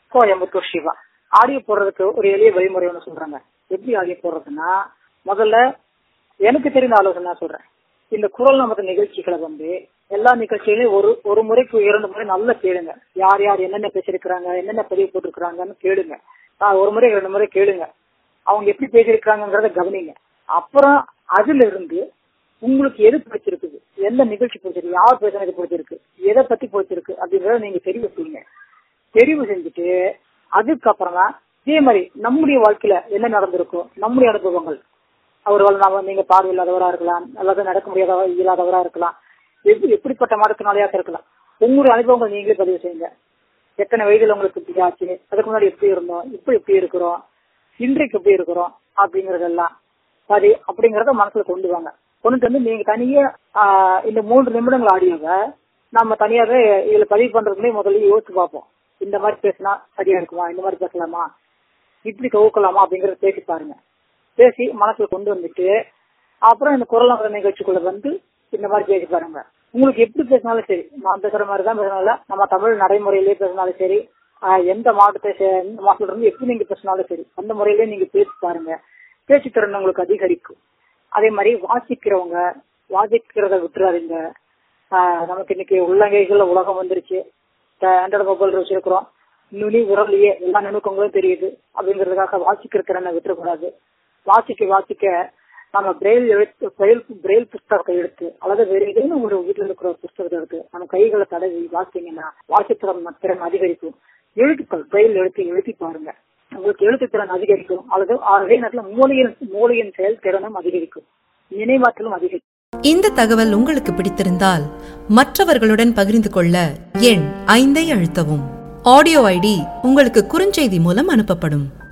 Coimbatore Siva audio போடுறதுக்கு ஒரு எளிய வழிமுறை ஒன்று சொல்றாங்க எப்படி ஆடியோ போடுறதுன்னா முதல்ல எனக்கு தெரிந்த ஆலோசனை நான் சொல்றேன் இந்த குரல் நமக்கு நிகழ்ச்சிகளை வந்து எல்லா நிகழ்ச்சிகளையும் ஒரு ஒரு முறைக்கு இரண்டு முறை நல்லா கேளுங்க யார் யார் என்னென்ன பேசியிருக்கிறாங்க என்னென்ன பதிவு போட்டிருக்கிறாங்கன்னு கேளுங்க ஆஹ் ஒரு முறை இரண்டு முறை கேளுங்க அவங்க எப்படி பேசியிருக்காங்கிறத கவனிங்க அப்புறம் அதுல இருந்து உங்களுக்கு எது பிடிச்சிருக்குது எந்த நிகழ்ச்சி பிடிச்சிருக்கு யார் பேசுனது பிடிச்சிருக்கு எதை பத்தி பிடிச்சிருக்கு அப்படிங்கறத நீங்க தெரிவு செய்யுங்க தெரிவு செஞ்சுட்டு அதுக்கப்புறம் தான் இதே மாதிரி நம்முடைய வாழ்க்கையில என்ன நடந்திருக்கும் நம்முடைய அனுபவங்கள் அவர்கள் நாம நீங்க பார்வையில்லாதவரா இருக்கலாம் அல்லது நடக்க முடியாத இயலாதவரா இருக்கலாம் எது- எப்படிப்பட்ட மாற்றுத்திறனாளியாக இருக்கலாம் உங்களுடைய அனுபவங்கள் நீங்களே பதிவு செய்யுங்க எத்தனை வயதுல உங்களுக்கு இப்படி ஆச்சு அதுக்கு முன்னாடி எப்படி இருந்தோம் இப்ப எப்படி இருக்கிறோம் இன்றைக்கு எப்படி இருக்கிறோம் அப்படிங்கறதெல்லாம் சரி அப்படிங்கறத மனசுல கொண்டு வாங்க கொண்டு வந்து நீங்க தனியா ஆஹ், இந்த மூன்று நிமிடங்கள் ஆடியோவை நம்ம தனியாவே இதுல பதிவு பண்றதுக்குள்ளே முதல்ல யோசிச்சு பார்ப்போம் இந்த மாதிரி பேசினா சரியா இருக்குமா இந்த மாதிரி பேசலாமா இப்படி துவக்கலாமா அப்படிங்கறத பேசி பாருங்க பேசி மனசுல கொண்டு வந்துட்டு அப்புறம் இந்த குரல் நகர நிகழ்ச்சிக்குள்ள வந்து இந்த மாதிரி பேசி பாருங்க உங்களுக்கு எப்படி பேசினாலும் சரி நான் பேசுற மாதிரி தான் பேசினாலும் நம்ம தமிழ் நடைமுறையிலேயே பேசினாலும் சரி ஆஹ் எந்த மாவட்டத்தை சே- எந்த மாவட்டத்துல இருந்து எப்படி நீங்க பேசினாலும் சரி அந்த முறையிலேயே நீங்க பேசி பாருங்க பேச்சு திறன் உங்களுக்கு அதிகரிக்கும் அதே மாதிரி வாசிக்கிறவங்க வாசிக்கிறத விட்டுறாதீங்க ஆஹ் நமக்கு இன்னைக்கு உள்ளங்கைகள்ல உலகம் வந்துருச்சு ஆண்ட்ராய்டு மொபைல் வச்சிருக்கிறோம் நுனி உரலையே எல்லா நுணுக்கங்களும் தெரியுது அப்படிங்கறதுக்காக வாசிக்கிற திறனை விட்டுறக்கூடாது வாசிக்க வாசிக்க நம்ம பிரெயில் எழுத்து பிரெயில் பிரெயில் புஸ்தகத்தை எடுத்து அல்லது வேற ஏதேனும் ஒரு வீட்டுல இருக்கிற ஒரு புஸ்தகத்தை எடுத்து நம்ம கைகளை தடவி வாசிங்கன்னா வாசித்திறன் திறன் அதிகரிக்கும் எழுத்துக்கள் பிரெயில் எழுத்து எழுதி பாருங்க உங்களுக்கு எழுத்து திறன் அதிகரிக்கும் அல்லது அதே நேரத்தில் மூளையின் மூளையின் செயல்திறனும் அதிகரிக்கும் நினைவாற்றலும் அதிகரிக்கும் இந்த தகவல் உங்களுக்கு பிடித்திருந்தால் மற்றவர்களுடன் பகிர்ந்து கொள்ள எண் ஐந்தை அழுத்தவும் ஆடியோ ஐடி உங்களுக்கு குறுஞ்செய்தி மூலம் அனுப்பப்படும்